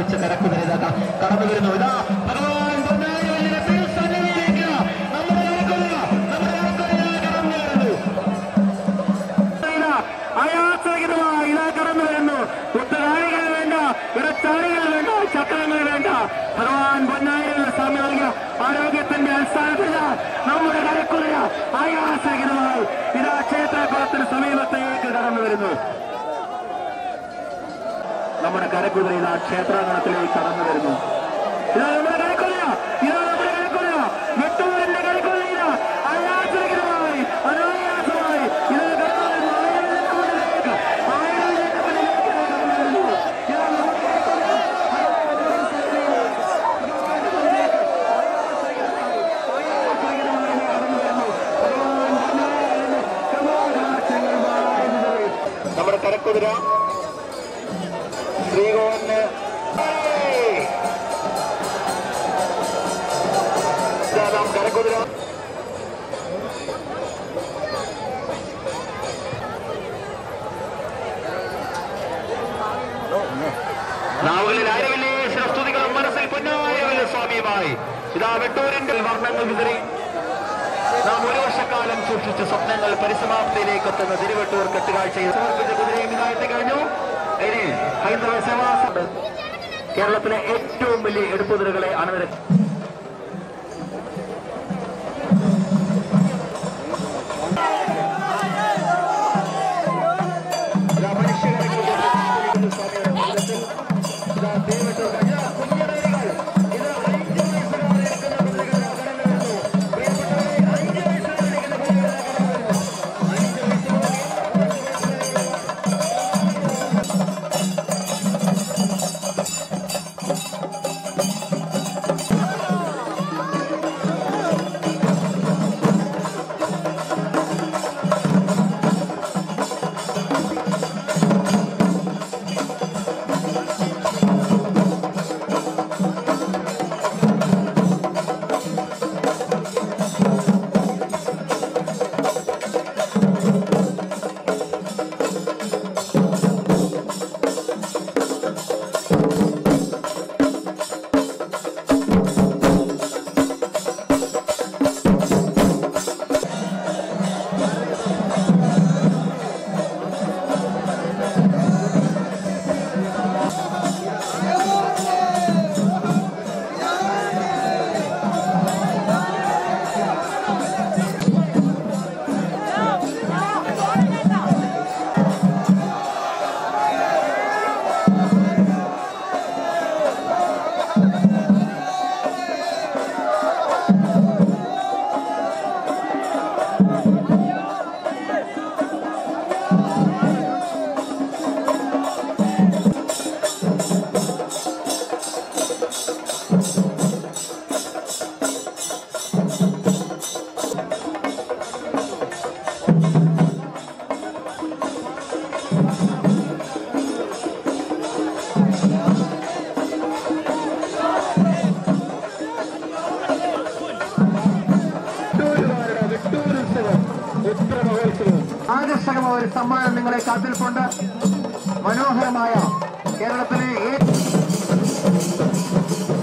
വെച്ച് കരക്കുതിര ഇതാ ക- കടന്നു വരുന്നു ഇതാ ഭഗവാൻ പൊന്നാരിവല്ലിയുടെ തിരുസന്നിധിയിലേക്ക് നമ്മുടെ കരക്കുതിര നമ്മുടെ കരക്കുതിര കടന്നു വരുന്നു അയാസകരമായി ഇതാ കടന്നു വരുന്നു കുത്തകാണികൾ വേണ്ട ഇടച്ചാണികൾ വേണ്ട ചക്രങ്ങൾ വേണ്ട ഭഗവാൻ പൊന്നായിരം സ്വാമി നൽകിയ ആരോഗ്യത്തിന്റെ അടിസ്ഥാനത്തില്ല നമ്മുടെ കരക്കുതിര ആയാസകരമായി ഇതാ ക്ഷേത്രകുളത്തിന് സമീപത്തേക്ക് കടന്നു വരുന്നു നമ്മുടെ കരക്കുതിര ഇതാ ക്ഷേത്രാങ്കണത്തിലേക്ക് കടന്നു വരുന്നു ഇതാ നമ്മുടെ കരക്കുതിര ഇതാ നമ്മുടെ കരക്കുതിര വെട്ടൂരിന്റെ കരക്കുതിര ഇതാ അയാസകരമായി അനായാസമായി ഇതാ കടന്നു വരുന്നു ആയിരങ്ങളുടെ മുന്നിലേക്ക് ആയിരങ്ങളുടെ മുന്നിലേക്ക് കടന്നു വരുന്നു ഇതാ നമ്മുടെ കരക്കുതിര നമ്മുടെ കരക്കുതിര ശ്രീകോവിന് കരക്കുതിര നാവുകളിൽ ആരവില്ലേ സ്തുതികളും മനസ്സിൽ പൊന്നായവല്ല സ്വാമിയുമായി ഇതാ വെട്ടൂരിന്റെ വർണ്ണങ്ങൾ വിതറി നാം ഒരു വർഷക്കാലം സൂക്ഷിച്ച സ്വപ്നങ്ങൾ പരിസമാപ്തിയിലേക്ക് എത്തുന്ന തിരുവട്ടൂർ കെട്ടുകാഴ്ചയിൽ സമർപ്പിച്ച കുതിരയും ഇതായിട്ട് കഴിഞ്ഞു ഇനി ഹൈന്ദവ സേവാസഭ കേരളത്തിലെ ഏറ്റവും വലിയ എടുപ്പുതിരകളെ അണുനിര ഇതാ മനുഷ്യരെ സ്വാമിയുടെ മന്ദിരത്തിൽ ഇതാ തിരുവട്ടൂർ ഇതാ കുഞ്ഞിടയകൾ ഇതാ അഞ്ച് വയസ്സുകാരെ ഇരിക്കുന്ന കുതിരകൾ കടന്നു വരുന്നു പ്രിയപ്പെട്ടവരെ അഞ്ച് വയസ്സുകാരെ ഇരിക്കുന്ന കുതിരകൾ കടന്നു വരുന്നു അഞ്ച് വയസ്സുകാരെ വിട്ടൂരുകാരുടെ വിട്ടൂരുത്സവം ഉത്തരമഹോത്സവം ആകർഷകമായ ഒരു സമ്മാനം നിങ്ങളെ കാത്തിരിപ്പുണ്ട് മനോഹരമായ കേരളത്തിലെ ഏറ്റവും